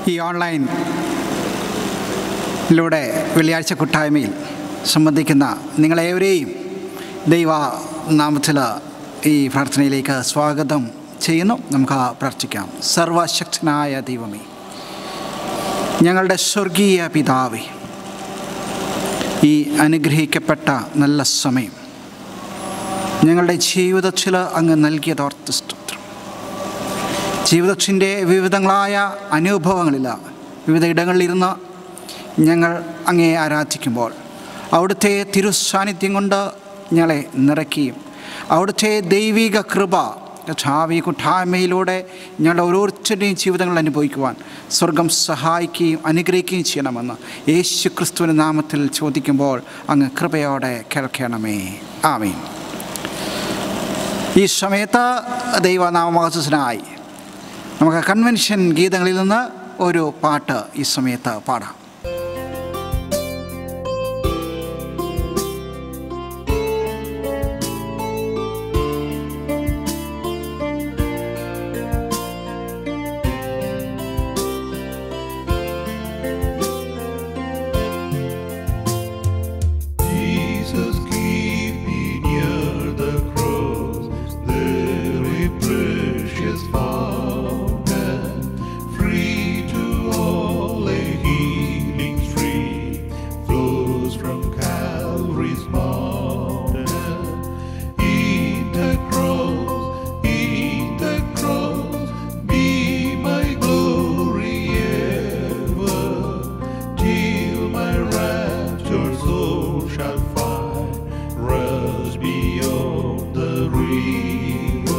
ഈ ഓൺലൈൻ ിലൂടെ വെള്ളിയാഴ്ച കൂട്ടായ്മയിൽ സംബന്ധിക്കുന്ന നിങ്ങളേവരെയും ദൈവ നാമത്തിൽ ഈ പ്രാർത്ഥനയിലേക്ക് സ്വാഗതം ചെയ്യുന്നു നമുക്ക് പ്രാർത്ഥിക്കാം സർവശക്തനായ ദൈവമേ ഞങ്ങളുടെ സ്വർഗീയ പിതാവേ ഈ അനുഗ്രഹിക്കപ്പെട്ട നല്ല സമയം ഞങ്ങളുടെ ജീവിതത്തിൽ അങ്ങ് നൽകിയതോർത്ത് സ്തോത്രം ജീവിതത്തിൻ്റെ വിവിധങ്ങളായ അനുഭവങ്ങളിൽ വിവിധ ഇടങ്ങളിലിരുന്ന് ഞങ്ങൾ അങ്ങേ ആരാധിക്കുമ്പോൾ അവിടുത്തെ തിരുസാന്നിധ്യം കൊണ്ട് ഞങ്ങളെ നിറയ്ക്കുകയും അവിടുത്തെ ദൈവിക കൃപ ഛാവി കൂട്ടായ്മയിലൂടെ ഞങ്ങളുടെ ഓരോരുത്തരുടെയും ജീവിതങ്ങൾ അനുഭവിക്കുവാൻ സ്വർഗം സഹായിക്കുകയും അനുഗ്രഹിക്കുകയും ചെയ്യണമെന്ന് യേശു ക്രിസ്തുവിൻ്റെ നാമത്തിൽ ചോദിക്കുമ്പോൾ അങ്ങ് കൃപയോടെ കേൾക്കണമേ ആമീൻ ഈ സമയത്ത് ദൈവനാമോചനായി നമുക്ക് കൺവെൻഷൻ ഗീതങ്ങളിൽ നിന്ന് ഒരു പാട്ട് ഈ സമയത്ത് പാടാം Jesus, keep me near the cross, very precious fountain, free to all a healing stream flows from Calvary's mountain. In the cross, in the cross, be my glory ever, till my raptured soul shall find rest beyond the river.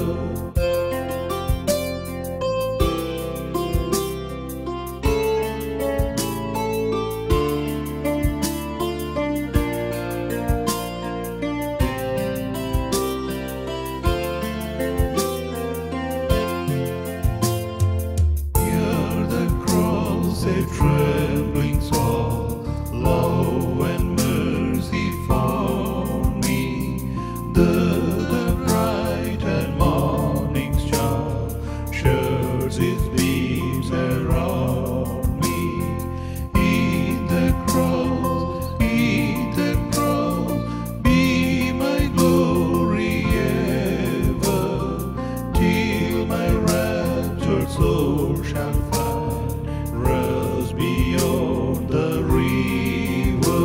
Hear the cross, a trembling soul, love and mercy found me. The, the bright and morning star sheds its beams around me. In the cross, in the cross, be my glory ever, till my raptured soul shall find rest beyond the river.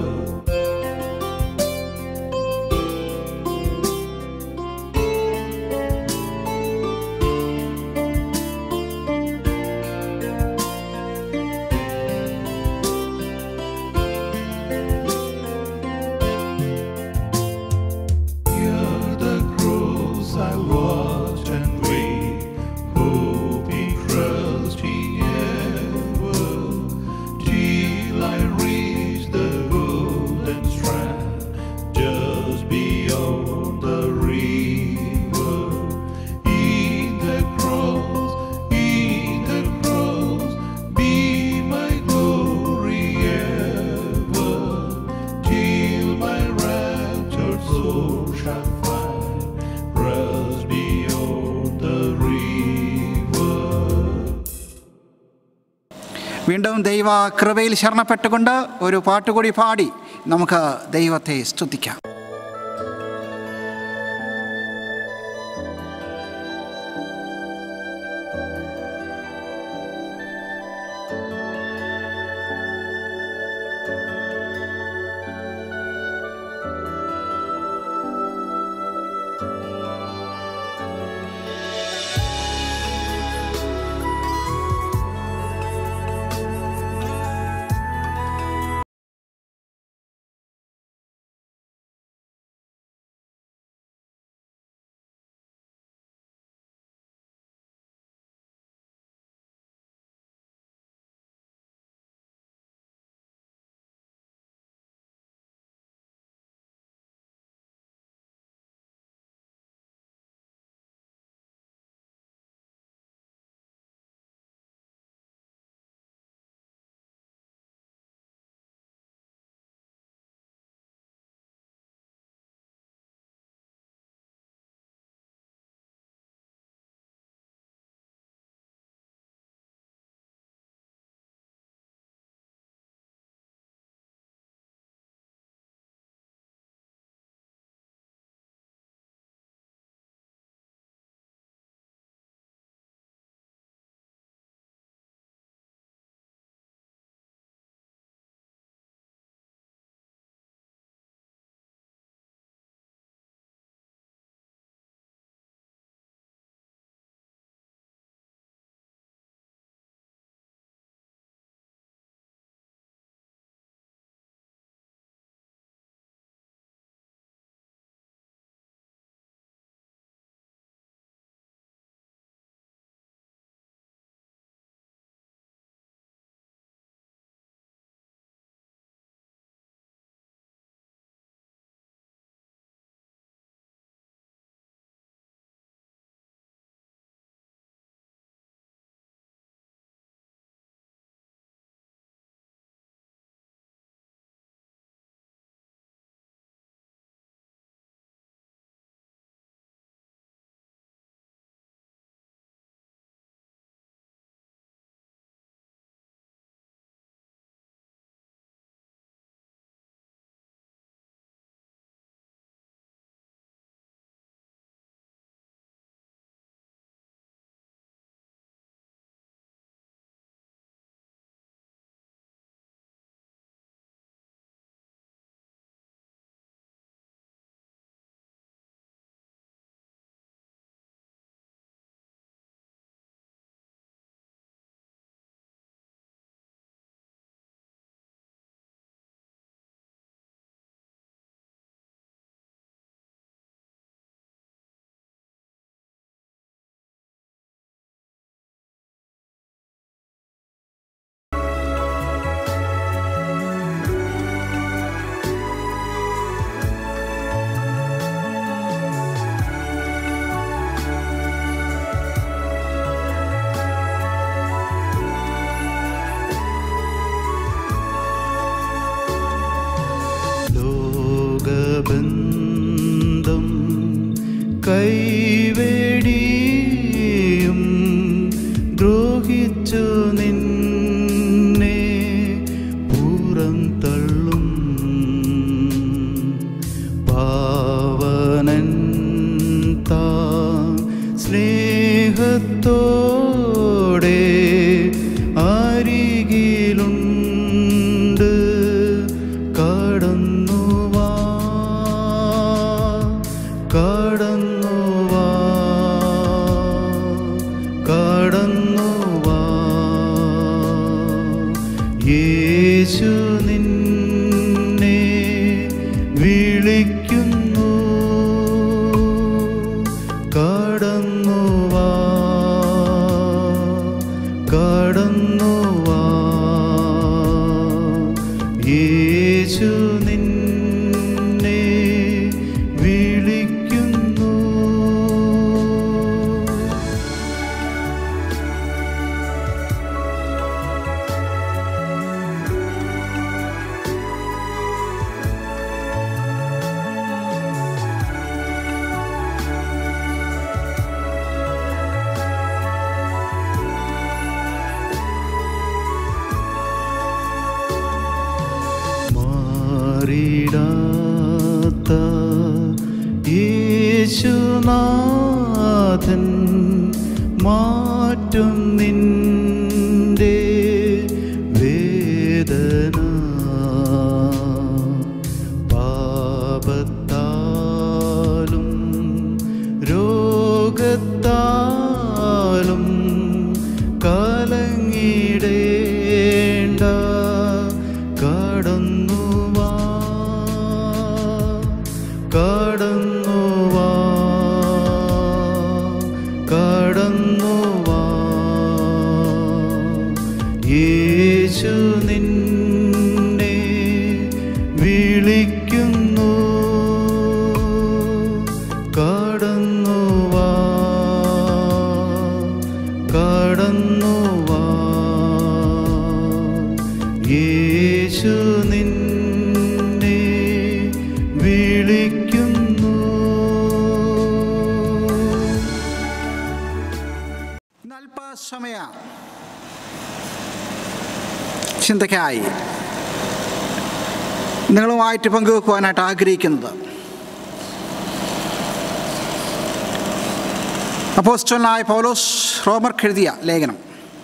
Near the cross I watch and wait, hoping, trusting ever, till I reach the golden strand, just beyond the river. In the cross, in the cross, be my glory ever, till my raptured soul shall find rest beyond the river. വീണ്ടും ദൈവ കൃപയിൽ ശരണപ്പെട്ടുകൊണ്ട് ഒരു പാട്ടുകൂടി പാടി നമുക്ക് ദൈവത്തെ സ്തുതിക്കാം കൈവേടിയും ദ്രോഹിച്ചു നിന്നെ പുറം തള്ളും പാവനൻ താൻ സ്നേഹത്തോടെ അരികിലുണ്ട് കടന്നു വാ കടന്നു വാ കടന്നു വാ യേശു നിന്നെ വിളിക്കുന്നു കടന്നു വാ കടന്നു വാ യേശു നിന്നെ വിളിക്കുന്നു മാറിടാത്ത യേശുനാഥൻ മാറ്റും നിന്റെ വേദന പാപത്താലും രോഗത്താലും കലങ്ങിടേണ്ട കടന്നു വാ കടന്നു വാ കടന്നു വാ യേശു നിന്നെ വിളിക്കുന്നു കടന്നു വാ കടന്നു വാ യേശു നിന്നെ വിളിക്കുന്നു ഇന്ന് അല്പസമയ ചിന്തയ്ക്കായി നിങ്ങളുമായിട്ട് പങ്കുവെക്കുവാനായിട്ട് ആഗ്രഹിക്കുന്നത് അപ്പോസ്റ്റലായ പൗലോസ് റോമർക്ക് എഴുതിയ ലേഖനം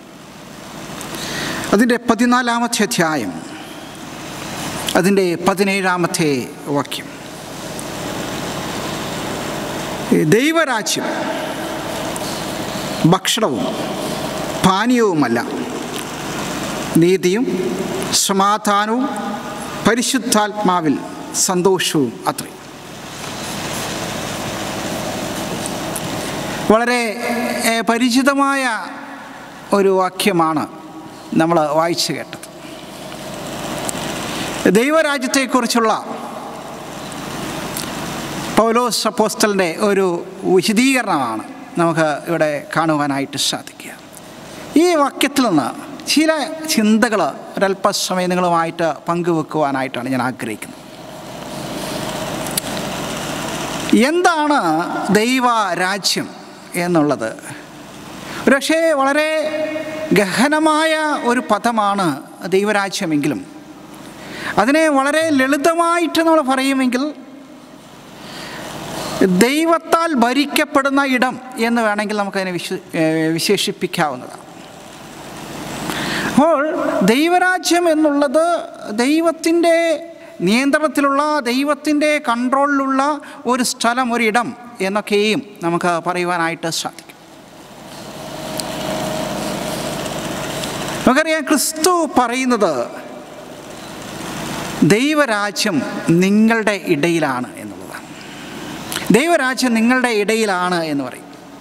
അതിൻ്റെ പതിനാലാമത്തെ അധ്യായം അതിൻ്റെ പതിനേഴാമത്തെ വാക്യം ഈ ദൈവരാജ്യം ഭക്ഷണവും പാനീയവുമല്ല നീതിയും സമാധാനവും പരിശുദ്ധാത്മാവിൽ സന്തോഷവും അത്രേ വളരെ ഏ, പരിചിതമായ ഒരു വാക്യമാണ് നമ്മൾ വായിച്ചു കേട്ടത് ദൈവരാജ്യത്തെക്കുറിച്ചുള്ള പൗലോസ് അപ്പോസ്റ്റലിൻ്റെ ഒരു വിശദീകരണമാണ് നമുക്ക് ഇവിടെ കാണുവാനായിട്ട് സാധിക്കുക ഈ വാക്യത്തിൽ നിന്ന് ചില ചിന്തകൾ ഒരല്പസമയം നിങ്ങളുമായിട്ട് പങ്കുവെക്കുവാനായിട്ടാണ് ഞാൻ ആഗ്രഹിക്കുന്നത് എന്താണ് ദൈവരാജ്യം എന്നുള്ളത് ഒരുപക്ഷേ വളരെ ഗഹനമായ ഒരു പദമാണ് ദൈവരാജ്യമെങ്കിലും അതിനെ വളരെ ലളിതമായിട്ട് നമ്മൾ പറയുമെങ്കിൽ ദൈവത്താൽ ഭരിക്കപ്പെടുന്ന ഇടം എന്ന് വേണമെങ്കിൽ നമുക്കതിനെ വിശ ഏഹ് വിശേഷിപ്പിക്കാവുന്നതാണ് അപ്പോൾ ദൈവരാജ്യം എന്നുള്ളത് ദൈവത്തിൻ്റെ നിയന്ത്രണത്തിലുള്ള ദൈവത്തിൻ്റെ കൺട്രോളിലുള്ള ഒരു സ്ഥലം ഒരിടം എന്നൊക്കെയും നമുക്ക് പറയുവാനായിട്ട് സാധിക്കും നമുക്കറിയാം ക്രിസ്തു പറയുന്നത് ദൈവരാജ്യം നിങ്ങളുടെ ഇടയിലാണ് എന്നുള്ളതാണ് ദൈവരാജ്യം നിങ്ങളുടെ ഇടയിലാണ് എന്ന് പറയും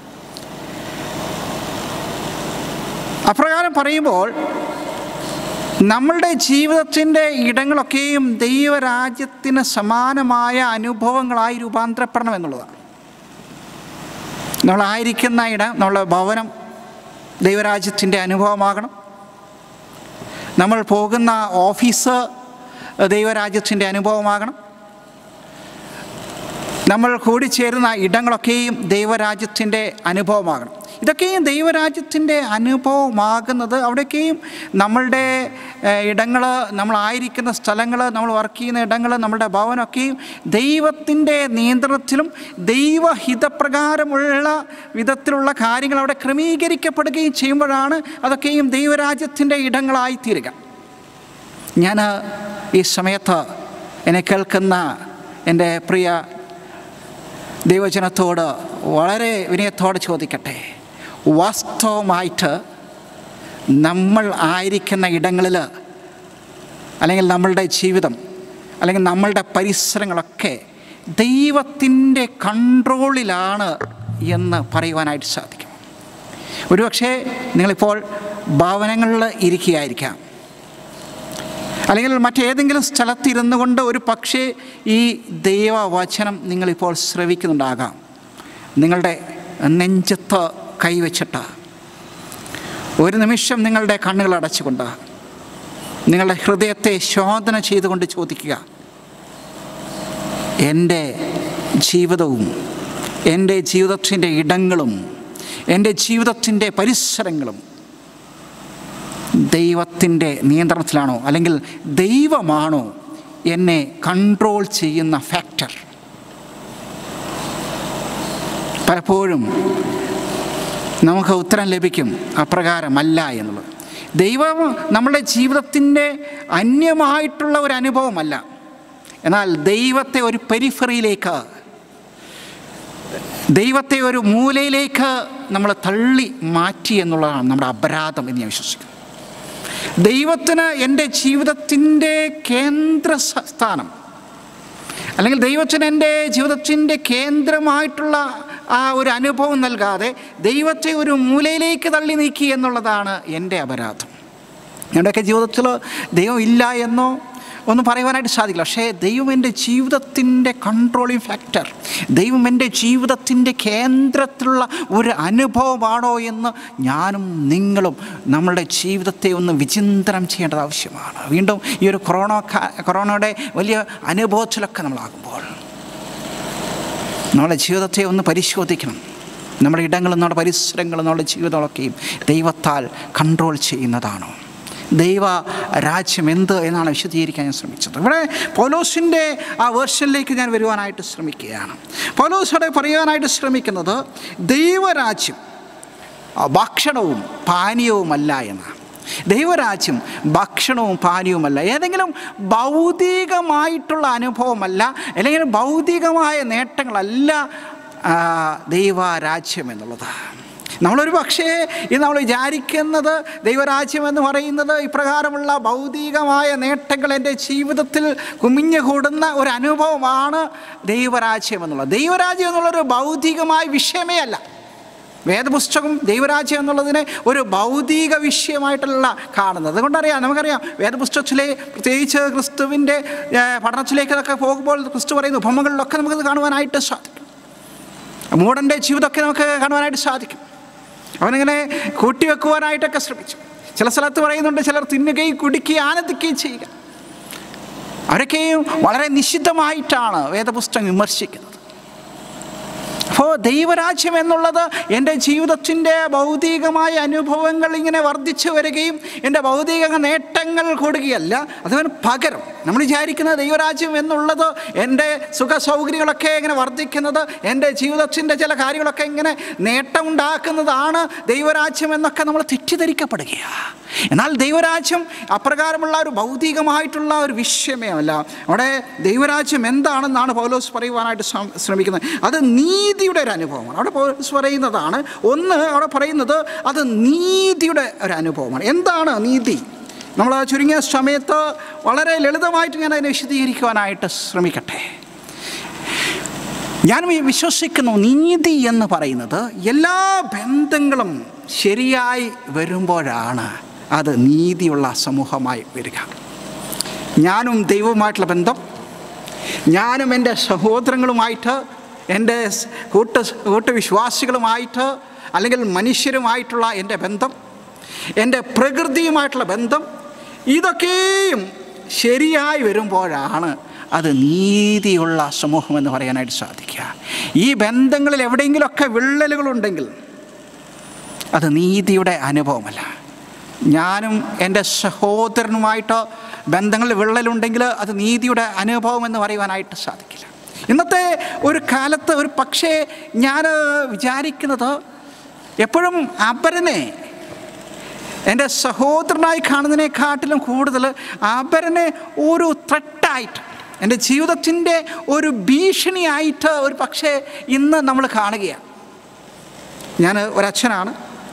അപ്രകാരം പറയുമ്പോൾ നമ്മളുടെ ജീവിതത്തിൻ്റെ ഇടങ്ങളൊക്കെയും ദൈവരാജ്യത്തിന് സമാനമായ അനുഭവങ്ങളായി രൂപാന്തരപ്പെടണം എന്നുള്ളതാണ് നമ്മളായിരിക്കുന്ന ഇടം നമ്മളുടെ ഭവനം ദൈവരാജ്യത്തിൻ്റെ അനുഭവമാകണം നമ്മൾ പോകുന്ന ഓഫീസ് ദൈവരാജ്യത്തിൻ്റെ അനുഭവമാകണം നമ്മൾ കൂടിച്ചേരുന്ന ഇടങ്ങളൊക്കെയും ദൈവരാജ്യത്തിൻ്റെ അനുഭവമാകണം ഇതൊക്കെയും ദൈവരാജ്യത്തിൻ്റെ അനുഭവമാകുന്നത് അവിടെയൊക്കെയും നമ്മളുടെ ഇടങ്ങൾ നമ്മളായിരിക്കുന്ന സ്ഥലങ്ങൾ നമ്മൾ വർക്ക് ചെയ്യുന്ന ഇടങ്ങൾ നമ്മളുടെ ഭവനമൊക്കെയും ദൈവത്തിൻ്റെ നിയന്ത്രണത്തിലും ദൈവഹിതപ്രകാരമുള്ള വിധത്തിലുള്ള കാര്യങ്ങൾ അവിടെ ക്രമീകരിക്കപ്പെടുകയും ചെയ്യുമ്പോഴാണ് അതൊക്കെയും ദൈവരാജ്യത്തിൻ്റെ ഇടങ്ങളായി തീരുക ഞാൻ ഈ സമയത്ത് എന്നെ കേൾക്കുന്ന എൻ്റെ പ്രിയ ദൈവജനത്തോട് വളരെ വിനയത്തോടെ ചോദിക്കട്ടെ വാസ്തവമായിട്ട് നമ്മൾ ആയിരിക്കുന്ന ഇടങ്ങളിൽ അല്ലെങ്കിൽ നമ്മളുടെ ജീവിതം അല്ലെങ്കിൽ നമ്മളുടെ പരിസരങ്ങളൊക്കെ ദൈവത്തിൻ്റെ കൺട്രോളിലാണ് എന്ന് പറയുവാനായിട്ട് സാധിക്കും ഒരുപക്ഷെ നിങ്ങളിപ്പോൾ ഭവനങ്ങളിൽ ഇരിക്കുകയായിരിക്കാം അല്ലെങ്കിൽ മറ്റേതെങ്കിലും സ്ഥലത്തിരുന്നു കൊണ്ട് ഒരു പക്ഷേ ഈ ദൈവവചനം നിങ്ങളിപ്പോൾ ശ്രവിക്കുന്നുണ്ടാകാം നിങ്ങളുടെ നെഞ്ചത്ത് കൈവച്ചിട്ട് ഒരു നിമിഷം നിങ്ങളുടെ കണ്ണുകൾ അടച്ചുകൊണ്ട് നിങ്ങളുടെ ഹൃദയത്തെ ശോധന ചെയ്തുകൊണ്ട് ചോദിക്കുക എൻ്റെ ജീവിതവും എൻ്റെ ജീവിതത്തിൻ്റെ ഇടങ്ങളും എൻ്റെ ജീവിതത്തിൻ്റെ പരിസരങ്ങളും ദൈവത്തിൻ്റെ നിയന്ത്രണത്തിലാണോ അല്ലെങ്കിൽ ദൈവമാണോ എന്നെ കൺട്രോൾ ചെയ്യുന്ന ഫാക്ടർ പലപ്പോഴും നമുക്ക് ഉത്തരം ലഭിക്കും അപ്രകാരമല്ല എന്നുള്ളത് ദൈവം നമ്മുടെ ജീവിതത്തിൻ്റെ അന്യമായിട്ടുള്ള ഒരു അനുഭവമല്ല എന്നാൽ ദൈവത്തെ ഒരു പെരിഫറിയിലേക്ക് ദൈവത്തെ ഒരു മൂലയിലേക്ക് നമ്മൾ തള്ളി മാറ്റി എന്നുള്ളതാണ് നമ്മുടെ അപരാധം എന്ന് ഞാൻ വിശ്വസിക്കുന്നു ദൈവത്തിന് എൻ്റെ ജീവിതത്തിൻ്റെ കേന്ദ്ര സ- സ്ഥാനം അല്ലെങ്കിൽ ദൈവത്തിന് എൻ്റെ ജീവിതത്തിൻ്റെ കേന്ദ്രമായിട്ടുള്ള ആ ഒരു അനുഭവം നൽകാതെ ദൈവത്തെ ഒരു മൂലയിലേക്ക് തള്ളി നീക്കി എന്നുള്ളതാണ് എൻ്റെ അപരാധം ഞങ്ങളുടെയൊക്കെ ജീവിതത്തിൽ ദൈവം ഇല്ല എന്നോ ഒന്നും പറയുവാനായിട്ട് സാധിക്കില്ല പക്ഷേ ദൈവം എൻ്റെ ജീവിതത്തിൻ്റെ കൺട്രോളിങ് ഫാക്ടർ ദൈവം എൻ്റെ ജീവിതത്തിൻ്റെ കേന്ദ്രത്തിലുള്ള ഒരു അനുഭവമാണോ എന്ന് ഞാനും നിങ്ങളും നമ്മളുടെ ജീവിതത്തെ ഒന്ന് വിചിന്തനം ചെയ്യേണ്ടത് ആവശ്യമാണ് വീണ്ടും ഈ ഒരു കൊറോണ കാ- കൊറോണയുടെ വലിയ അനുഭവത്തിലൊക്കെ നമ്മളാകുമ്പോൾ നമ്മുടെ ജീവിതത്തെ ഒന്ന് പരിശോധിക്കണം നമ്മുടെ ഇടങ്ങളും നമ്മുടെ പരിസരങ്ങളും നമ്മുടെ ജീവിതങ്ങളൊക്കെയും ദൈവത്താൽ കൺട്രോൾ ചെയ്യുന്നതാണോ ദൈവ രാജ്യം എന്ത് എന്നാണ് വിശദീകരിക്കാൻ ഞാൻ ശ്രമിച്ചത് ഇവിടെ പൗലോസിൻ്റെ ആ വേർഷനിലേക്ക് ഞാൻ വരുവാനായിട്ട് ശ്രമിക്കുകയാണ് പൗലോസ് അവിടെ പറയുവാനായിട്ട് ശ്രമിക്കുന്നത് ദൈവരാജ്യം ആ, ഭക്ഷണവും പാനീയവുമല്ല എന്നാണ് ദൈവരാജ്യം ഭക്ഷണവും പാനീയവുമല്ല ഏതെങ്കിലും ഭൗതികമായിട്ടുള്ള അനുഭവമല്ല അല്ലെങ്കിൽ ഭൗതികമായ നേട്ടങ്ങളല്ല ആ, ദൈവരാജ്യം എന്നുള്ളത് നമ്മളൊരു പക്ഷേ ഇത് നമ്മൾ വിചാരിക്കുന്നത് ദൈവരാജ്യം എന്ന് പറയുന്നത് ഇപ്രകാരമുള്ള ഭൗതികമായ നേട്ടങ്ങൾ എൻ്റെ ജീവിതത്തിൽ കുമിഞ്ഞുകൂടുന്ന ഒരു അനുഭവമാണ് ദൈവരാജ്യം എന്നുള്ളത് ദൈവരാജ്യം എന്നുള്ളൊരു ഭൗതികമായ വിഷയമേ അല്ല വേദപുസ്തകം ദൈവരാജ്യം എന്നുള്ളതിനെ ഒരു ഭൗതിക വിഷയമായിട്ടുള്ള കാണുന്നത് അതുകൊണ്ടറിയാം നമുക്കറിയാം വേദപുസ്തകത്തിലെ പ്രത്യേകിച്ച് ക്രിസ്തുവിൻ്റെ ഏഹ്, പഠനത്തിലേക്കൊക്കെ പോകുമ്പോൾ ക്രിസ്തു പറയുന്ന ഉപമകളിലൊക്കെ നമുക്കത് കാണുവാനായിട്ട് സാധിക്കും മൂടൻ്റെ ജീവിതമൊക്കെ നമുക്ക് കാണുവാനായിട്ട് സാധിക്കും അവനിങ്ങനെ കൂട്ടിവെക്കുവാനായിട്ടൊക്കെ ശ്രമിച്ചു ചില സ്ഥലത്ത് പറയുന്നുണ്ട് ചിലർ തിന്നുകയും കുടിക്കുകയും ആനന്ദിക്കുകയും ചെയ്യുക അവരൊക്കെയും വളരെ നിശിതമായിട്ടാണ് വേദപുസ്തകം വിമർശിക്കുന്നത് അപ്പോൾ ദൈവരാജ്യം എന്നുള്ളത് എൻ്റെ ജീവിതത്തിൻ്റെ ഭൗതികമായ അനുഭവങ്ങൾ ഇങ്ങനെ വർദ്ധിച്ചു വരികയും എൻ്റെ ഭൗതിക നേട്ടങ്ങൾ കൂടുകയല്ല അതിന് പകരം നമ്മൾ വിചാരിക്കുന്ന ദൈവരാജ്യം എന്നുള്ളത് എൻ്റെ സുഖ സൗകര്യങ്ങളൊക്കെ ഇങ്ങനെ വർദ്ധിക്കുന്നത് എൻ്റെ ജീവിതത്തിൻ്റെ ചില കാര്യങ്ങളൊക്കെ ഇങ്ങനെ നേട്ടമുണ്ടാക്കുന്നതാണ് ദൈവരാജ്യം എന്നൊക്കെ നമ്മൾ തെറ്റിദ്ധരിക്കപ്പെടുകയാണ് എന്നാൽ ദൈവരാജ്യം അപ്രകാരമുള്ള ഒരു ഭൗതികമായിട്ടുള്ള ഒരു വിഷയമേ അല്ല അവിടെ ദൈവരാജ്യം എന്താണെന്നാണ് പൗലോസ് പറയുവാനായിട്ട് ശ്രം- ശ്രമിക്കുന്നത് അത് നീതിയുടെ ഒരു അനുഭവമാണ് അവിടെ പൗലോസ് പറയുന്നതാണ് ഒന്ന് അവിടെ പറയുന്നത് അത് നീതിയുടെ ഒരു അനുഭവമാണ് എന്താണ് നീതി നമ്മൾ ആ ചുരുങ്ങിയ സമയത്ത് വളരെ ലളിതമായിട്ട് ഞാൻ അതിനെ വിശദീകരിക്കുവാനായിട്ട് ശ്രമിക്കട്ടെ ഞാൻ വി- വിശ്വസിക്കുന്നു നീതി എന്ന് പറയുന്നത് എല്ലാ ബന്ധങ്ങളും ശരിയായി വരുമ്പോഴാണ് അത് നീതിയുള്ള സമൂഹമായി വരിക ഞാനും ദൈവവുമായിട്ടുള്ള ബന്ധം ഞാനും എൻ്റെ സഹോദരങ്ങളുമായിട്ട് എൻ്റെ സ് കൂട്ട് കൂട്ടുവിശ്വാസികളുമായിട്ട് അല്ലെങ്കിൽ മനുഷ്യരുമായിട്ടുള്ള എൻ്റെ ബന്ധം എൻ്റെ പ്രകൃതിയുമായിട്ടുള്ള ബന്ധം ഇതൊക്കെയും ശരിയായി വരുമ്പോഴാണ് അത് നീതിയുള്ള സമൂഹമെന്ന് പറയാനായിട്ട് സാധിക്കുക ഈ ബന്ധങ്ങളിൽ എവിടെയെങ്കിലുമൊക്കെ വിള്ളലുകളുണ്ടെങ്കിൽ അത് നീതിയുടെ അനുഭവമല്ല ഞാനും എൻ്റെ സഹോദരനുമായിട്ട് ബന്ധങ്ങളിൽ വിള്ളലുണ്ടെങ്കിൽ അത് നീതിയുടെ അനുഭവം എന്ന് പറയുവാനായിട്ട് സാധിക്കില്ല ഇന്നത്തെ ഒരു കാലത്ത് ഒരു പക്ഷേ ഞാൻ വിചാരിക്കുന്നത് എപ്പോഴും അപരനെ എൻ്റെ സഹോദരനായി കാണുന്നതിനെക്കാട്ടിലും കൂടുതൽ അപരനെ ഒരു ത്രട്ടായിട്ട് എൻ്റെ ജീവിതത്തിൻ്റെ ഒരു ഭീഷണിയായിട്ട് ഒരു പക്ഷേ ഇന്ന് നമ്മൾ കാണുകയാണ് ഞാൻ ഒരച്ഛനാണ്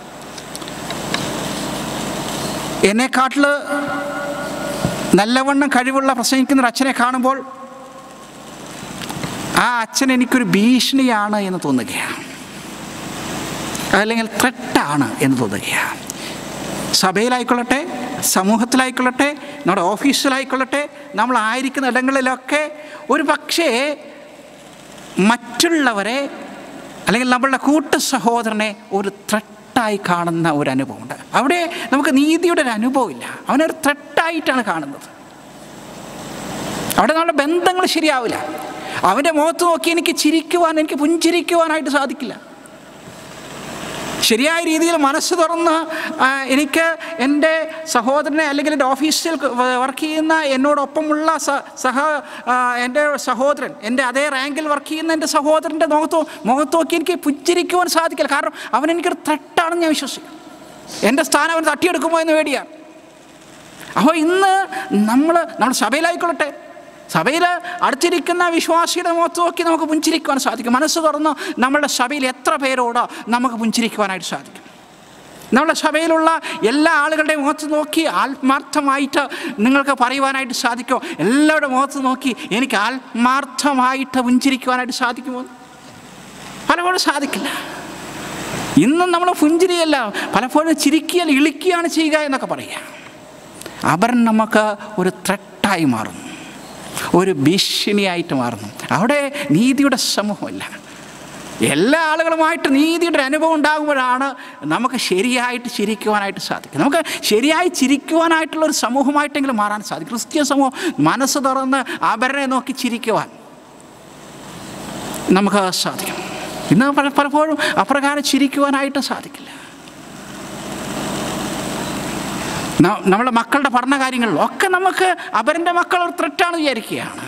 എന്നെക്കാട്ടിൽ നല്ലവണ്ണം കഴിവുള്ള പ്രസംഗിക്കുന്ന ഒരു അച്ഛനെ കാണുമ്പോൾ ആ അച്ഛൻ എനിക്കൊരു ഭീഷണിയാണ് എന്ന് തോന്നുകയാണ് അതല്ലെങ്കിൽ ത്രെട്ടാണ് എന്ന് തോന്നുകയാണ് സഭയിലായിക്കൊള്ളട്ടെ സമൂഹത്തിലായിക്കൊള്ളട്ടെ നമ്മുടെ ഓഫീസിലായിക്കൊള്ളട്ടെ നമ്മളായിരിക്കുന്ന ഇടങ്ങളിലൊക്കെ ഒരു പക്ഷേ മറ്റുള്ളവരെ അല്ലെങ്കിൽ നമ്മളുടെ കൂട്ടു സഹോദരനെ ഒരു ത്രട്ടായി കാണുന്ന ഒരു അനുഭവമുണ്ട് അവിടെ നമുക്ക് നീതിയുടെ ഒരു അനുഭവമില്ല അവനൊരു ത്രട്ടായിട്ടാണ് കാണുന്നത് അവിടെ നമ്മുടെ ബന്ധങ്ങൾ ശരിയാവില്ല അവൻ്റെ മുഖത്ത് നോക്കി എനിക്ക് ചിരിക്കുവാൻ എനിക്ക് പുഞ്ചിരിക്കുവാനായിട്ട് സാധിക്കില്ല ശരിയായ രീതിയിൽ മനസ്സ് തുറന്ന് ആ, എനിക്ക് എൻ്റെ സഹോദരനെ അല്ലെങ്കിൽ എൻ്റെ ഓഫീസിൽ വർക്ക് ചെയ്യുന്ന എന്നോടൊപ്പമുള്ള സ സഹ ആ, എൻ്റെ സഹോദരൻ എൻ്റെ അതേ റാങ്കിൽ വർക്ക് ചെയ്യുന്ന എൻ്റെ സഹോദരൻ്റെ മുഖത്ത് മുഖത്ത് നോക്കി എനിക്ക് പുഞ്ചിരിക്കുവാൻ സാധിക്കില്ല കാരണം അവൻ എനിക്കൊരു ത്രട്ടാണെന്ന് ഞാൻ വിശ്വസിക്കും എൻ്റെ സ്ഥാനം അവൻ തട്ടിയെടുക്കുമോ എന്ന് പേടിയാണ് അപ്പോൾ ഇന്ന് നമ്മൾ നമ്മൾ സഭയിലായിക്കൊള്ളട്ടെ സഭയിൽ അടുത്തിരിക്കുന്ന വിശ്വാസിയുടെ മുഖത്ത് നോക്കി നമുക്ക് പുഞ്ചിരിക്കുവാൻ സാധിക്കും മനസ്സ് തുറന്ന് നമ്മളുടെ സഭയിൽ എത്ര പേരോട് നമുക്ക് പുഞ്ചിരിക്കുവാനായിട്ട് സാധിക്കും നമ്മുടെ സഭയിലുള്ള എല്ലാ ആളുകളുടെയും മുഖത്ത് നോക്കി ആത്മാർത്ഥമായിട്ട് നിങ്ങൾക്ക് പറയുവാനായിട്ട് സാധിക്കുമോ എല്ലാവരുടെ മുഖത്ത് നോക്കി എനിക്ക് ആത്മാർത്ഥമായിട്ട് പുഞ്ചിരിക്കുവാനായിട്ട് സാധിക്കുമോ പലപ്പോഴും സാധിക്കില്ല ഇന്നും നമ്മൾ പുഞ്ചിരിയല്ല പലപ്പോഴും ചിരിക്കുകയല്ല ഇളിക്കുകയാണ് ചെയ്യുക എന്നൊക്കെ പറയുക അവൻ നമുക്ക് ഒരു ത്രട്ടായി മാറുന്നു ഒരു ഭീഷണിയായിട്ട് മാറുന്നു അവിടെ നീതിയുടെ സമൂഹമില്ല എല്ലാ ആളുകളുമായിട്ട് നീതിയുടെ ഒരു അനുഭവം ഉണ്ടാകുമ്പോഴാണ് നമുക്ക് ശരിയായിട്ട് ചിരിക്കുവാനായിട്ട് സാധിക്കും നമുക്ക് ശരിയായി ചിരിക്കുവാനായിട്ടുള്ള ഒരു സമൂഹമായിട്ടെങ്കിലും മാറാൻ സാധിക്കും ക്രിസ്ത്യൻ സമൂഹം മനസ്സ് തുറന്ന് അവരെ നോക്കി ചിരിക്കുവാൻ നമുക്ക് സാധിക്കും ഇന്ന് പല- പലപ്പോഴും അപ്രകാരം ചിരിക്കുവാനായിട്ട് സാധിക്കില്ല ന- നമ്മുടെ മക്കളുടെ പഠന കാര്യങ്ങളിൽ ഒക്കെ നമുക്ക് അവരുടെ മക്കൾ ഒരു ത്രെറ്റാണ് വിചാരിക്കുകയാണ്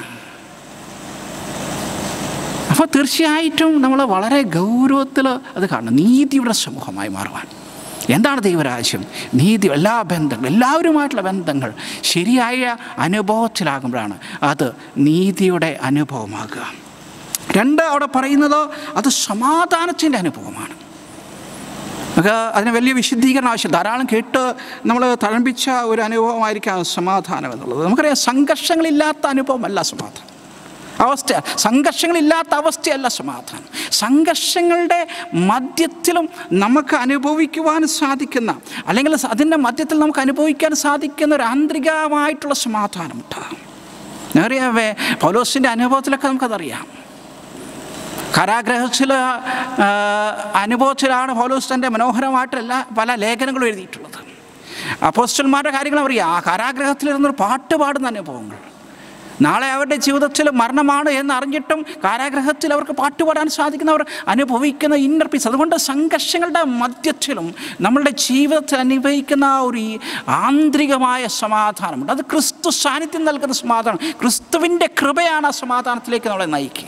അപ്പോൾ തീർച്ചയായിട്ടും നമ്മൾ വളരെ ഗൗരവത്തിൽ അത് കാണണം നീതിയുടെ സമൂഹമായി മാറുവാൻ എന്താണ് ദൈവരാജ്യം നീതി എല്ലാ ബന്ധങ്ങളും എല്ലാവരുമായിട്ടുള്ള ബന്ധങ്ങൾ ശരിയായ അനുഭവത്തിലാകുമ്പോഴാണ് അത് നീതിയുടെ അനുഭവമാകുക രണ്ട് അവിടെ പറയുന്നത് അത് സമാധാനത്തിൻ്റെ അനുഭവമാണ് നമുക്ക് അതിന് വലിയ വിശുദ്ധീകരണം ആവശ്യം ധാരാളം കേട്ട് നമ്മൾ തഴമ്പിച്ച ഒരു അനുഭവമായിരിക്കാം സമാധാനം എന്നുള്ളത് നമുക്കറിയാം സംഘർഷങ്ങളില്ലാത്ത അനുഭവമല്ല സമാധാനം അവസ്ഥ സംഘർഷങ്ങളില്ലാത്ത അവസ്ഥയല്ല സമാധാനം സംഘർഷങ്ങളുടെ മധ്യത്തിലും നമുക്ക് അനുഭവിക്കുവാൻ സാധിക്കുന്ന അല്ലെങ്കിൽ അതിൻ്റെ മധ്യത്തിൽ നമുക്ക് അനുഭവിക്കാൻ സാധിക്കുന്ന ഒരു ആന്തരികമായിട്ടുള്ള സമാധാനമുണ്ട് അറിയാവേ പൗലോസിൻ്റെ അനുഭവത്തിലൊക്കെ നമുക്കതറിയാം കാരാഗ്രഹത്തിൽ അനുഭവത്തിലാണ് പൗലോസ് തൻ്റെ മനോഹരമായിട്ട് എല്ലാ പല ലേഖനങ്ങളും എഴുതിയിട്ടുള്ളത് അപ്പോസ്റ്റന്മാരുടെ കാര്യങ്ങൾ അറിയാം ആ കാരാഗ്രഹത്തിലിരുന്നൊരു പാട്ട് പാടുന്ന അനുഭവങ്ങൾ നാളെ അവരുടെ ജീവിതത്തിൽ മരണമാണ് എന്ന് അറിഞ്ഞിട്ടും കാരാഗ്രഹത്തിൽ അവർക്ക് പാട്ടുപാടാൻ സാധിക്കുന്നവർ അനുഭവിക്കുന്ന ഇന്നർ പീസ് അതുകൊണ്ട് സംഘർഷങ്ങളുടെ മധ്യത്തിലും നമ്മളുടെ ജീവിതത്തിൽ അനുഭവിക്കുന്ന ആ ഒരു ഈ ആന്തരികമായ സമാധാനമുണ്ട് അത് ക്രിസ്തു സാന്നിധ്യം നൽകുന്ന സമാധാനം ക്രിസ്തുവിൻ്റെ കൃപയാണ് ആ സമാധാനത്തിലേക്ക് നമ്മളെ നയിക്കുക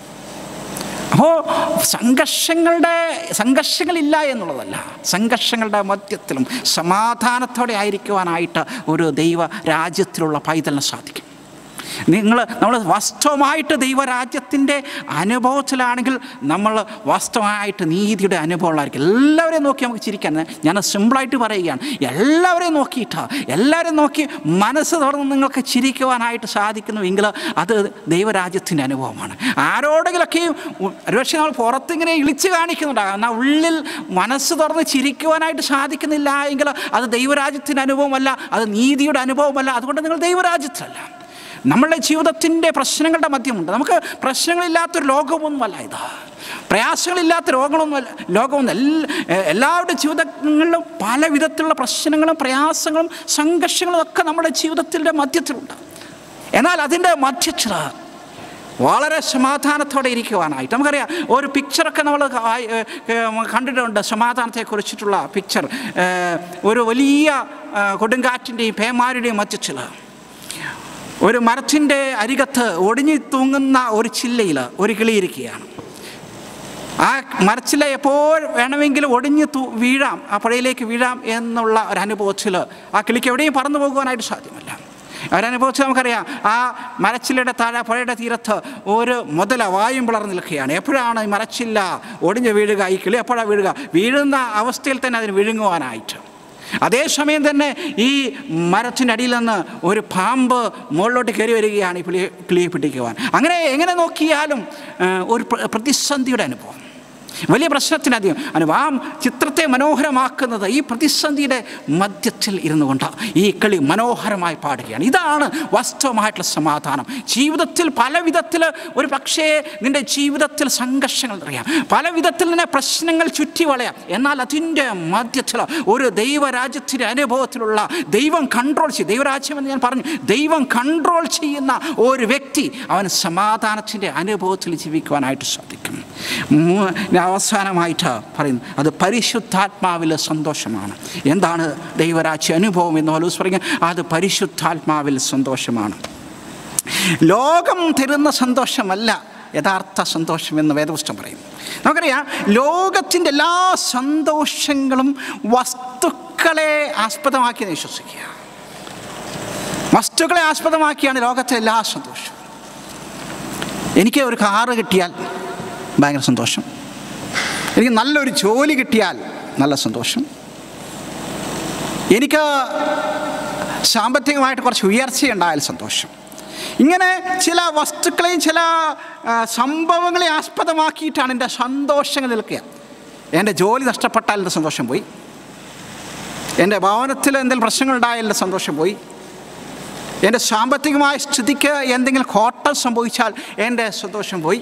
അപ്പോൾ സംഘർഷങ്ങളുടെ സംഘർഷങ്ങളില്ല എന്നുള്ളതല്ല സംഘർഷങ്ങളുടെ മധ്യത്തിലും സമാധാനത്തോടെ ആയിരിക്കുവാനായിട്ട് ഒരു ദൈവ രാജ്യത്തിലുള്ള പൈതലിന് സാധിക്കും നിങ്ങൾ നമ്മൾ വാസ്തവമായിട്ട് ദൈവരാജ്യത്തിൻ്റെ അനുഭവത്തിലാണെങ്കിൽ നമ്മൾ വാസ്തവമായിട്ട് നീതിയുടെ അനുഭവമുള്ളതായിരിക്കും എല്ലാവരെയും നോക്കി നമുക്ക് ചിരിക്കാൻ ഞാൻ സിമ്പിളായിട്ട് പറയുകയാണ് എല്ലാവരെയും നോക്കിയിട്ടാ എല്ലാവരെയും നോക്കി മനസ്സ് തുറന്ന് നിങ്ങൾക്ക് ചിരിക്കുവാനായിട്ട് സാധിക്കുന്നുവെങ്കിൽ അത് ദൈവരാജ്യത്തിൻ്റെ അനുഭവമാണ് ആരോടെങ്കിലൊക്കെ ഒരുപക്ഷെ നമ്മൾ പുറത്തിങ്ങനെ ഇളിച്ച് കാണിക്കുന്നുണ്ടാകാം എന്നാൽ ഉള്ളിൽ മനസ്സ് തുറന്ന് ചിരിക്കുവാനായിട്ട് സാധിക്കുന്നില്ല എങ്കിൽ അത് ദൈവരാജ്യത്തിൻ്റെ അനുഭവമല്ല അത് നീതിയുടെ അനുഭവമല്ല അതുകൊണ്ട് നിങ്ങൾ ദൈവരാജ്യത്തിലല്ല നമ്മളുടെ ജീവിതത്തിൻ്റെ പ്രശ്നങ്ങളുടെ മധ്യമുണ്ട് നമുക്ക് പ്രശ്നങ്ങളില്ലാത്തൊരു ലോകമൊന്നുമല്ല ഇത് പ്രയാസങ്ങളില്ലാത്ത രോഗങ്ങളൊന്നുമല്ല ലോകമൊന്നും എല്ലാ എല്ലാവരുടെ ജീവിതങ്ങളിലും പല വിധത്തിലുള്ള പ്രശ്നങ്ങളും പ്രയാസങ്ങളും സംഘർഷങ്ങളും ഒക്കെ നമ്മുടെ ജീവിതത്തിൻ്റെ മധ്യത്തിലുണ്ട് എന്നാൽ അതിൻ്റെ മധ്യത്തിൽ വളരെ സമാധാനത്തോടെ ഇരിക്കുവാനായിട്ട് നമുക്കറിയാം ഒരു പിക്ചറൊക്കെ നമ്മൾ ആയി- ഏ, ഏ, കണ്ടിട്ടുണ്ട് സമാധാനത്തെ കുറിച്ചിട്ടുള്ള പിക്ചർ ഏ, ഒരു വലിയ ആ, കൊടുങ്കാറ്റിൻ്റെയും പേമാരുടെയും മധ്യത്തിൽ ഒരു മരത്തിൻ്റെ അരികത്ത് ഒടിഞ്ഞു തൂങ്ങുന്ന ഒരു ചില്ലയിൽ ഒരു കിളിയിരിക്കുകയാണ് ആ മരച്ചില എപ്പോൾ വേണമെങ്കിലും ഒടിഞ്ഞ് തു വീഴാം ആ പുഴയിലേക്ക് വീഴാം എന്നുള്ള ഒരു അനുഭവത്തിൽ ആ കിളിക്ക് എവിടെയും പറന്നു പോകുവാനായിട്ട് സാധ്യമല്ല ഒരനുഭവത്തിൽ നമുക്കറിയാം ആ മരച്ചില്ലയുടെ താഴെ പുഴയുടെ തീരത്ത് ഒരു മുതല വായും പിളർന്ന് നിൽക്കുകയാണ് എപ്പോഴാണ് ഈ മരച്ചില്ല ഒടിഞ്ഞ് വീഴുക ഈ കിളി എപ്പോഴാണ് വീഴുക വീഴുന്ന അവസ്ഥയിൽ തന്നെ അതിന് വിഴുങ്ങുവാനായിട്ട് അതേസമയം തന്നെ ഈ മരത്തിൻ്റെ അടിയിൽ നിന്ന് ഒരു പാമ്പ് മുകളിലോട്ട് കയറി വരികയാണ് ഈ കിളിയെ കിളിയെ പിടിക്കുവാൻ അങ്ങനെ എങ്ങനെ നോക്കിയാലും ആ, ഒരു പ്ര- പ്രതിസന്ധിയുടെ അനുഭവം വലിയ പ്രശ്നത്തിനധികം അനുഭവം ആ ചിത്രത്തെ മനോഹരമാക്കുന്നത് ഈ പ്രതിസന്ധിയുടെ മധ്യത്തിൽ ഇരുന്നു കൊണ്ട് ഈ കളി മനോഹരമായി പാടുകയാണ് ഇതാണ് വാസ്തവമായിട്ടുള്ള സമാധാനം ജീവിതത്തിൽ പല വിധത്തിൽ ഒരു പക്ഷേ നിൻ്റെ ജീവിതത്തിൽ സംഘർഷങ്ങൾ അറിയാം പല വിധത്തിൽ നിന്നെ പ്രശ്നങ്ങൾ ചുറ്റി വളയാം എന്നാൽ അതിൻ്റെ മധ്യത്തിൽ ഒരു ദൈവരാജ്യത്തിൻ്റെ അനുഭവത്തിലുള്ള ദൈവം കൺട്രോൾ ചെയ്യും ദൈവരാജ്യം എന്ന് ഞാൻ പറഞ്ഞു ദൈവം കൺട്രോൾ ചെയ്യുന്ന ഒരു വ്യക്തി അവൻ സമാധാനത്തിൻ്റെ അനുഭവത്തിൽ ജീവിക്കുവാനായിട്ട് സാധിക്കും മൂ- ഇനി അവസാനമായിട്ട് പറയുന്നു അത് പരിശുദ്ധാത്മാവിലെ സന്തോഷമാണ് എന്താണ് ദൈവരാജ്യ അനുഭവം എന്ന് പൗലോസ് പറയുക അത് പരിശുദ്ധാത്മാവിൽ സന്തോഷമാണ് ലോകം തരുന്ന സന്തോഷമല്ല യഥാർത്ഥ സന്തോഷം എന്ന് വേദപുസ്തകം പറയും നമുക്കറിയാം ലോകത്തിൻ്റെ എല്ലാ സന്തോഷങ്ങളും വസ്തുക്കളെ ആസ്പദമാക്കി എന്ന് വിശ്വസിക്കുക വസ്തുക്കളെ ആസ്പദമാക്കിയാണ് ലോകത്തെ എല്ലാ സന്തോഷവും എനിക്ക് ഒരു കാറ് കിട്ടിയാൽ ഭയങ്കര സന്തോഷം എനിക്ക് നല്ലൊരു ജോലി കിട്ടിയാൽ നല്ല സന്തോഷം എനിക്ക് സാമ്പത്തികമായിട്ട് കുറച്ച് ഉയർച്ചയുണ്ടായാൽ സന്തോഷം ഇങ്ങനെ ചില വസ്തുക്കളെയും ചില ആ, സംഭവങ്ങളെയും ആസ്പദമാക്കിയിട്ടാണ് എൻ്റെ സന്തോഷങ്ങൾ നിൽക്കുക എൻ്റെ ജോലി നഷ്ടപ്പെട്ടാൽ എൻ്റെ സന്തോഷം പോയി എൻ്റെ ഭവനത്തിൽ എന്തെങ്കിലും പ്രശ്നങ്ങളുണ്ടായാൽ എൻ്റെ സന്തോഷം പോയി എൻ്റെ സാമ്പത്തികമായ സ്ഥിതിക്ക് എന്തെങ്കിലും കോട്ടം സംഭവിച്ചാൽ എൻ്റെ സന്തോഷം പോയി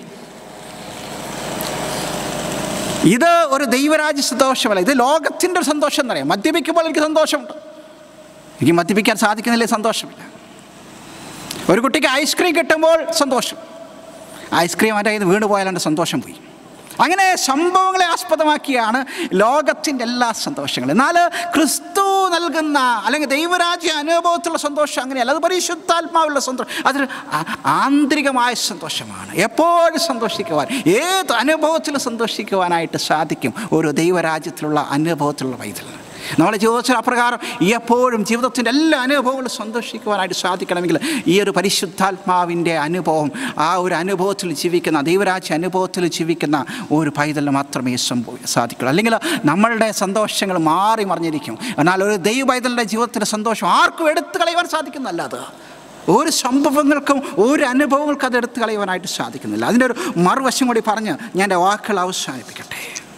ഇത് ഒരു ദൈവരാജ്യ സന്തോഷമല്ല ഇത് ലോകത്തിൻ്റെ ഒരു സന്തോഷം എന്നറിയാം മദ്യപിക്കുമ്പോൾ എനിക്ക് സന്തോഷമുണ്ട് എനിക്ക് മദ്യപിക്കാൻ സാധിക്കുന്നില്ലേ സന്തോഷമില്ല ഒരു കുട്ടിക്ക് ഐസ്ക്രീം കിട്ടുമ്പോൾ സന്തോഷം ഐസ്ക്രീം എൻ്റെ കയ്യിൽ നിന്ന് വീണ് പോയാൽ എൻ്റെ സന്തോഷം പോയി അങ്ങനെ സംഭവങ്ങളെ ആസ്പദമാക്കിയാണ് ലോകത്തിൻ്റെ എല്ലാ സന്തോഷങ്ങളും എന്നാൽ ക്രിസ്തു നൽകുന്ന അല്ലെങ്കിൽ ദൈവരാജ്യ അനുഭവത്തിലുള്ള സന്തോഷം അങ്ങനെയല്ല അത് പരിശുദ്ധാത്മാവുള്ള സന്തോഷം അതൊരു ആ- ആന്തരികമായ സന്തോഷമാണ് എപ്പോഴും സന്തോഷിക്കുവാൻ ഏത് അനുഭവത്തിലും സന്തോഷിക്കുവാനായിട്ട് സാധിക്കും ഒരു ദൈവരാജ്യത്തിലുള്ള അനുഭവത്തിലുള്ള വൈതലിന് നമ്മുടെ ജീവിതത്തിൽ അപ്രകാരം എപ്പോഴും ജീവിതത്തിൻ്റെ എല്ലാ അനുഭവങ്ങളും സന്തോഷിക്കുവാനായിട്ട് സാധിക്കണമെങ്കിൽ ഈ ഒരു പരിശുദ്ധാത്മാവിൻ്റെ അനുഭവം ആ ഒരു അനുഭവത്തിൽ ജീവിക്കുന്ന ദൈവരാജ്യ അനുഭവത്തിൽ ജീവിക്കുന്ന ഒരു പൈതലിന് മാത്രമേ സംഭവ സാധിക്കുള്ളൂ അല്ലെങ്കിൽ നമ്മളുടെ സന്തോഷങ്ങൾ മാറി മറിഞ്ഞിരിക്കും എന്നാൽ ഒരു ദൈവ പൈതലിൻ്റെ ജീവിതത്തിലെ സന്തോഷം ആർക്കും എടുത്തു കളയുവാൻ സാധിക്കുന്നല്ല അത് ഒരു സംഭവങ്ങൾക്കും ഒരു അനുഭവങ്ങൾക്കും അത് എടുത്തു കളയുവാനായിട്ട് സാധിക്കുന്നില്ല അതിൻ്റെ ഒരു മറുവശം കൂടി പറഞ്ഞ് ഞാൻ എൻ്റെ വാക്കുകൾ അവസാനിപ്പിക്കട്ടെ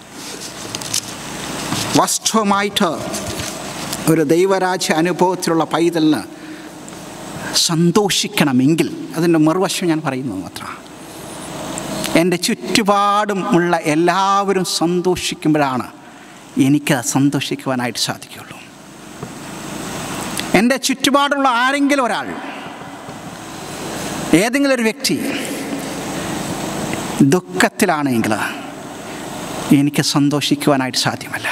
വാസ്തവമായിട്ട് ഒരു ദൈവരാജ്യ അനുഭവത്തിലുള്ള പൈതലിന് സന്തോഷിക്കണമെങ്കിൽ അതിൻ്റെ മറുവശം ഞാൻ പറയുന്നത് മാത്രമാണ് എൻ്റെ ചുറ്റുപാടും ഉള്ള എല്ലാവരും സന്തോഷിക്കുമ്പോഴാണ് എനിക്ക് സന്തോഷിക്കുവാനായിട്ട് സാധിക്കുകയുള്ളൂ എൻ്റെ ചുറ്റുപാടുള്ള ആരെങ്കിലും ഒരാൾ ഏതെങ്കിലും ഒരു വ്യക്തി ദുഃഖത്തിലാണെങ്കിൽ എനിക്ക് സന്തോഷിക്കുവാനായിട്ട് സാധ്യമല്ല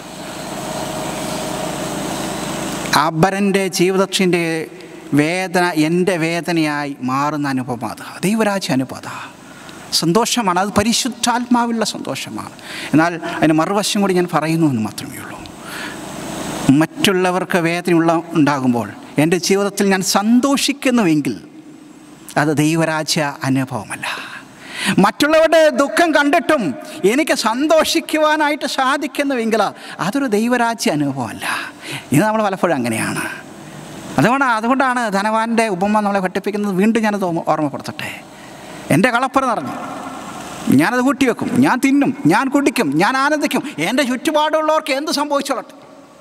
അബരൻ്റെ ജീവിതത്തിൻ്റെ വേദന എൻ്റെ വേദനയായി മാറുന്ന അനുഭവം അത് ദൈവരാജ്യ അനുഭവം അതാ സന്തോഷമാണ് അത് പരിശുദ്ധാത്മാവിലുള്ള സന്തോഷമാണ് എന്നാൽ അതിന് മറുവശം കൂടി ഞാൻ പറയുന്നു എന്ന് മാത്രമേ ഉള്ളൂ മറ്റുള്ളവർക്ക് വേദനയുള്ള ഉണ്ടാകുമ്പോൾ എൻ്റെ ജീവിതത്തിൽ ഞാൻ സന്തോഷിക്കുന്നുവെങ്കിൽ അത് ദൈവരാജ്യ അനുഭവമല്ല മറ്റുള്ളവരുടെ ദുഃഖം കണ്ടിട്ടും എനിക്ക് സന്തോഷിക്കുവാനായിട്ട് സാധിക്കുന്നുവെങ്കിൽ അതൊരു ദൈവരാജ്യ അനുഭവമല്ല ഇത് നമ്മൾ പലപ്പോഴും അങ്ങനെയാണ് അതുകൊണ്ട് അതുകൊണ്ടാണ് ധനവാന്റെ ഉപമ നമ്മളെ പഠിപ്പിക്കുന്നത് വീണ്ടും ഞാനത് ഓർമ്മ- ഓർമ്മപ്പെടുത്തട്ടെ എൻ്റെ കളപ്പുര നിറഞ്ഞു ഞാനത് കൂട്ടിവെക്കും ഞാൻ തിന്നും ഞാൻ കുടിക്കും ഞാൻ ആനന്ദിക്കും എൻ്റെ ചുറ്റുപാടുള്ളവർക്ക് എന്ത് സംഭവിച്ചോളട്ടെ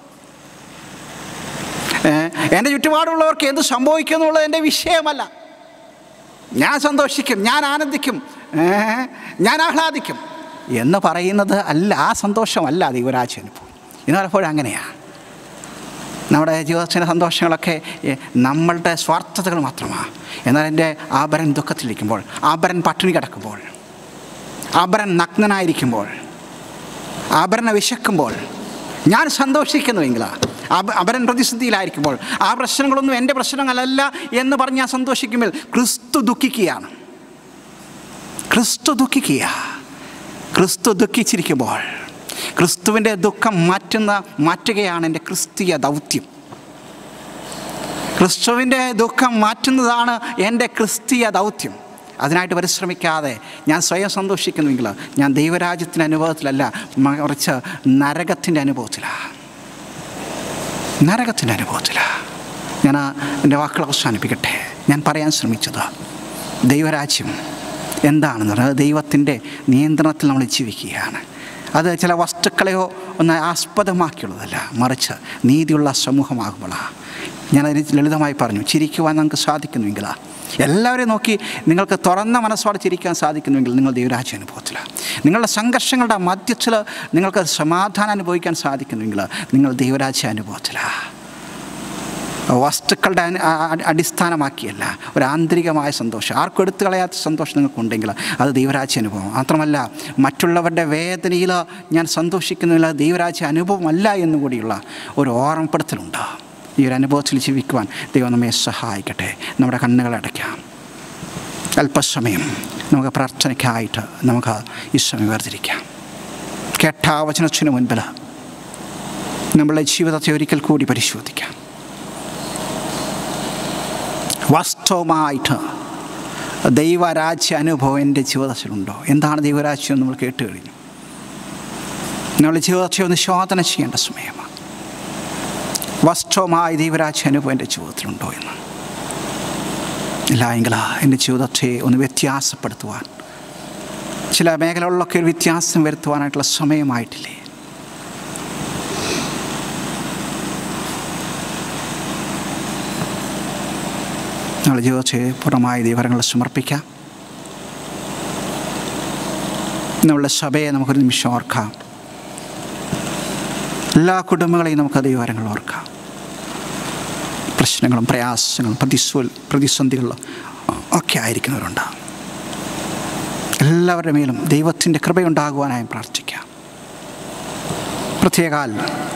ഏഹ്, എൻ്റെ ചുറ്റുപാടുള്ളവർക്ക് എന്ത് സംഭവിക്കും എന്നുള്ളത് എൻ്റെ വിഷയമല്ല ഞാൻ സന്തോഷിക്കും ഞാൻ ആനന്ദിക്കും ഏഹ്, ഞാൻ ആഹ്ലാദിക്കും എന്ന് പറയുന്നത് അല്ല ആ സന്തോഷമല്ല ദൈവരാജ്യ അനുഭവം ഇന്ന് പലപ്പോഴും അങ്ങനെയാണ് നമ്മുടെ ജീവിതത്തിൻ്റെ സന്തോഷങ്ങളൊക്കെ ഏ, നമ്മളുടെ സ്വാർത്ഥതകൾ മാത്രമാണ് എന്നാൽ എൻ്റെ ആഭരൻ ദുഃഖത്തിലിരിക്കുമ്പോൾ ആഭരൻ പട്ടിണി കിടക്കുമ്പോൾ ആഭരൻ നഗ്നനായിരിക്കുമ്പോൾ ആഭരണ വിശക്കുമ്പോൾ ഞാൻ സന്തോഷിക്കുന്നുവെങ്കിൽ അബ- അപരൻ പ്രതിസന്ധിയിലായിരിക്കുമ്പോൾ ആ പ്രശ്നങ്ങളൊന്നും എൻ്റെ പ്രശ്നങ്ങളല്ല എന്ന് പറഞ്ഞ് ഞാൻ സന്തോഷിക്കുമ്പോൾ ക്രിസ്തു ദുഃഖിക്കുകയാണ് ക്രിസ്തു ദുഃഖിക്കുക ക്രിസ്തു ദുഃഖിച്ചിരിക്കുമ്പോൾ ക്രിസ്തുവിൻ്റെ ദുഃഖം മാറ്റുന്ന മാറ്റുകയാണ് എൻ്റെ ക്രിസ്തീയ ദൗത്യം ക്രിസ്തുവിൻ്റെ ദുഃഖം മാറ്റുന്നതാണ് എൻ്റെ ക്രിസ്തീയ ദൗത്യം അതിനായിട്ട് പരിശ്രമിക്കാതെ ഞാൻ സ്വയം സന്തോഷിക്കുന്നുവെങ്കിൽ ഞാൻ ദൈവരാജ്യത്തിൻ്റെ അനുഭവത്തിലല്ല മറിച്ച് നരകത്തിൻ്റെ അനുഭവത്തിലാണ് നരകത്തിൻ്റെ അനുഭവത്തിലാണ് ഞാൻ ആ എൻ്റെ വാക്കുകൾ അവസാനിപ്പിക്കട്ടെ ഞാൻ പറയാൻ ശ്രമിച്ചത് ദൈവരാജ്യം എന്താണെന്ന് പറഞ്ഞാൽ ദൈവത്തിൻ്റെ നിയന്ത്രണത്തിൽ നമ്മൾ ജീവിക്കുകയാണ് അത് ചില വസ്തുക്കളെയോ ഒന്ന് ആസ്പദമാക്കിയുള്ളതല്ല മറിച്ച് നീതിയുള്ള സമൂഹമാകുമ്പോഴാണ് ഞാനതിന് ലളിതമായി പറഞ്ഞു ചിരിക്കുവാൻ നമുക്ക് സാധിക്കുന്നുവെങ്കിൽ എല്ലാവരെയും നോക്കി നിങ്ങൾക്ക് തുറന്ന മനസ്സോടെ ചിരിക്കാൻ സാധിക്കുന്നുവെങ്കിൽ നിങ്ങൾ ദൈവരാജ്യ അനുഭവത്തിലാണ് നിങ്ങളുടെ സംഘർഷങ്ങളുടെ മധ്യത്തിൽ നിങ്ങൾക്ക് സമാധാനം അനുഭവിക്കാൻ സാധിക്കുന്നുവെങ്കിൽ നിങ്ങൾ ദൈവരാജ്യ അനുഭവത്തിലാണ് വസ്തുക്കളുടെ അന- ആ- ആ- അടിസ്ഥാനമാക്കിയല്ല ഒരു ആന്തരികമായ സന്തോഷം ആർക്കും എടുത്തു കളയാത്ത സന്തോഷം നിങ്ങൾക്കുണ്ടെങ്കിൽ അത് ദൈവരാജ്യ അനുഭവം മാത്രമല്ല മറ്റുള്ളവരുടെ വേദനയിൽ ഞാൻ സന്തോഷിക്കുന്നില്ല ദൈവരാജ്യ അനുഭവമല്ല എന്നും കൂടിയുള്ള ഒരു ഓർമ്മപ്പെടുത്തലുണ്ട് ഈ ഒരു അനുഭവത്തിൽ ജീവിക്കുവാൻ ദൈവം നമ്മെ സഹായിക്കട്ടെ നമ്മുടെ കണ്ണുകൾ അടയ്ക്കാം അല്പസമയം നമുക്ക് പ്രാർത്ഥനയ്ക്കായിട്ട് നമുക്ക് ഈ സമയം വേർതിരിക്കാം കേട്ട ആ വചനത്തിന് മുൻപിൽ നമ്മളുടെ ജീവിതത്തെ ഒരിക്കൽ കൂടി പരിശോധിക്കാം വാസ്തവമായിട്ട് ദൈവരാജ്യ അനുഭവം എൻ്റെ ജീവിതത്തിലുണ്ടോ എന്താണ് ദൈവരാജ്യം എന്ന് നമ്മൾ കേട്ട് കഴിഞ്ഞു നമ്മുടെ ജീവിതത്തെ ഒന്ന് ശോധന ചെയ്യേണ്ട സമയമാണ് വാസ്തവമായ ദൈവരാജ്യ അനുഭവം എൻ്റെ ജീവിതത്തിലുണ്ടോ എന്ന് ഇല്ല എങ്കിൽ എൻ്റെ ജീവിതത്തെ ഒന്ന് വ്യത്യാസപ്പെടുത്തുവാൻ ചില മേഖലകളിലൊക്കെ ഒരു വ്യത്യാസം വരുത്തുവാനായിട്ടുള്ള സമയമായിട്ടില്ലേ നമ്മുടെ ജീവിതത്തെ പൂർണ്ണമായ ദൈവങ്ങൾ സമർപ്പിക്കാം നമ്മളുടെ സഭയെ നമുക്കൊരു നിമിഷം ഓർക്കാം എല്ലാ കുടുംബങ്ങളെയും നമുക്ക് ദൈവങ്ങൾ ഓർക്കാം പ്രശ്നങ്ങളും പ്രയാസങ്ങളും പ്രതിസ്വ പ്രതിസന്ധികളും ഒക്കെ ആയിരിക്കുന്നവരുണ്ട് എല്ലാവരുടെ മേലും ദൈവത്തിൻ്റെ കൃപയുണ്ടാകുവാനായും പ്രാർത്ഥിക്കാം പ്രത്യേകാൽ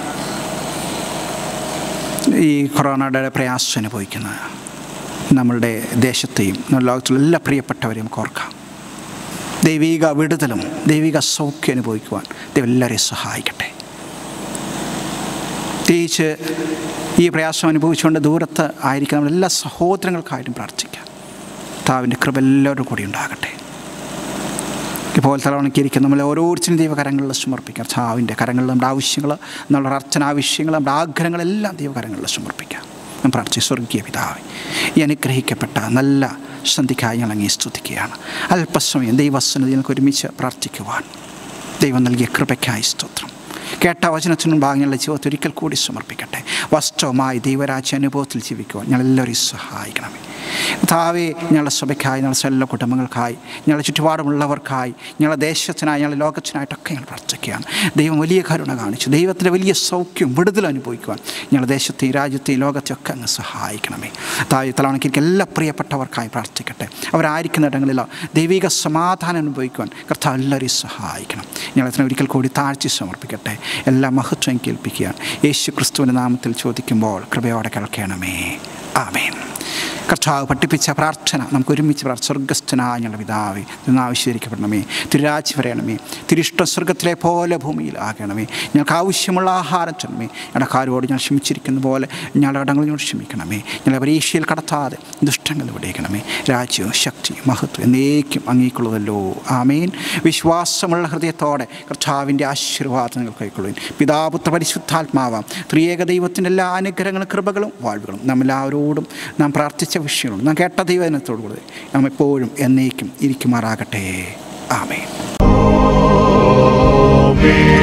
ഈ കൊറോണയുടെ പ്രയാസം അനുഭവിക്കുന്ന നമ്മളുടെ ദേശത്തെയും നമ്മുടെ ലോകത്തിലുള്ള എല്ലാ പ്രിയപ്പെട്ടവരെയും നമുക്ക് ഓർക്കാം ദൈവിക വിടുതലും ദൈവിക സൗഖ്യം അനുഭവിക്കുവാൻ ദൈവം എല്ലാവരെയും സഹായിക്കട്ടെ പ്രത്യേകിച്ച് ഈ പ്രയാസം അനുഭവിച്ചുകൊണ്ട് ദൂരത്ത് ആയിരിക്കുന്ന നമ്മുടെ എല്ലാ സഹോദരങ്ങൾക്കായിട്ടും പ്രാർത്ഥിക്കാം താവിൻ്റെ കൃപ എല്ലാവരും കൂടി ഉണ്ടാകട്ടെ ഇപ്പോൾ തലവണക്കിരിക്കുന്ന നമ്മൾ ഓരോരുത്തരും ദൈവകരങ്ങളിൽ സമർപ്പിക്കാം ചാവിൻ്റെ കരങ്ങളിൽ നമ്മുടെ ആവശ്യങ്ങൾ നമ്മുടെ അർച്ചനാവശ്യങ്ങൾ നമ്മുടെ ആഗ്രഹങ്ങളെല്ലാം ദൈവകരങ്ങളിൽ സമർപ്പിക്കാം ഞാൻ പ്രാർത്ഥിച്ചു സ്വർഗീയ പിതാവ് ഈ അനുഗ്രഹിക്കപ്പെട്ട നല്ല സന്ധിക്കായി ഞങ്ങൾ അങ്ങേ സ്തുതിക്കുകയാണ് അല്പസമയം ദൈവസന്നിധി ഞങ്ങൾക്ക് ഒരുമിച്ച് പ്രാർത്ഥിക്കുവാൻ ദൈവം നൽകിയ കൃപയ്ക്കായി സ്തോത്രം കേട്ട വചനത്തിനു മുമ്പാകെ ഞങ്ങളുടെ ജീവിതത്തിൽ ഒരിക്കൽ കൂടി സമർപ്പിക്കട്ടെ വാസ്തവമായി ദൈവരാജ്യ അനുഭവത്തിൽ ജീവിക്കുവാൻ ഞങ്ങളെല്ലാവരെയും സഹായിക്കണമേ താവേ ഞങ്ങളുടെ സഭയ്ക്കായി ഞങ്ങളുടെ എല്ലാ കുടുംബങ്ങൾക്കായി ഞങ്ങളുടെ ചുറ്റുപാടുമുള്ളവർക്കായി ഞങ്ങളുടെ ദേശത്തിനായി ഞങ്ങളുടെ ലോകത്തിനായിട്ടൊക്കെ ഞങ്ങൾ പ്രാർത്ഥിക്കുകയാണ് ദൈവം വലിയ കരുണ കാണിച്ചു ദൈവത്തിൻ്റെ വലിയ സൗഖ്യം വിടുതൽ അനുഭവിക്കുവാൻ ഞങ്ങളുടെ ദേശത്തെയും രാജ്യത്തെയും ലോകത്തെയൊക്കെ അങ്ങ് സഹായിക്കണമേ താഴെ തലവണക്കിരിക്കും എല്ലാ പ്രിയപ്പെട്ടവർക്കായി പ്രാർത്ഥിക്കട്ടെ അവരായിരിക്കുന്ന ഇടങ്ങളിൽ ദൈവിക സമാധാനം അനുഭവിക്കുവാൻ കർത്താവ് എല്ലാവരെയും സഹായിക്കണം ഞങ്ങളതിനെ ഒരിക്കൽ കൂടി താഴ്ച സമർപ്പിക്കട്ടെ എല്ലാ മഹത്വം കേൾപ്പിക്കുകയാണ് യേശു ക്രിസ്തുവിൻ്റെ നാമത്തിൽ ചോദിക്കുമ്പോൾ കൃപയോടെ കേൾക്കണമേ ആമേൻ കർത്താവ് പഠിപ്പിച്ച പ്രാർത്ഥന നമുക്ക് ഒരുമിച്ച് പ്രാർത്ഥ സ്വർഗസ്ഥനായ ഞങ്ങളുടെ പിതാവേ ഇന്ന് ആവശ്യീകരിക്കപ്പെടണമേ തിരുരാജ് വരയണമേ തിരിഷ്ട സ്വർഗത്തിലെ പോലെ ഭൂമിയിൽ ആകണമേ ഞങ്ങൾക്ക് ആവശ്യമുള്ള ആഹാരം ചെന്നമേ ഞങ്ങളുടെ കാരോട് ഞാൻ ക്ഷമിച്ചിരിക്കുന്ന പോലെ ഞങ്ങളുടെ ഇടങ്ങളിനോട് ക്ഷമിക്കണമേ ഞങ്ങളെ പരീക്ഷയിൽ കടത്താതെ ദുഷ്ടങ്ങൾ വിടയിക്കണമേ രാജ്യവും ശക്തി മഹത്വം എന്നേക്കും അങ്ങേക്കുള്ളതല്ലോ ആമേൻ വിശ്വാസമുള്ള ഹൃദയത്തോടെ കർത്താവിൻ്റെ ആശീർവാദം നിങ്ങൾ കൈക്കൊള്ളുവിൻ പിതാപുത്ര പരിശുദ്ധാത്മാവാം ത്രിയേക ദൈവത്തിൻ്റെ എല്ലാ അനുഗ്രഹങ്ങളും കൃപകളും വാഴ്വുകളും നമ്മെല്ലാവരോടും നാം പ്രാർത്ഥിച്ച വിഷയങ്ങളും നാം കേട്ട ദൈവദിനത്തോടു കൂടി നാം എപ്പോഴും എന്നേക്കും ഇരിക്കുമാറാകട്ടെ ആമേൻ Amen.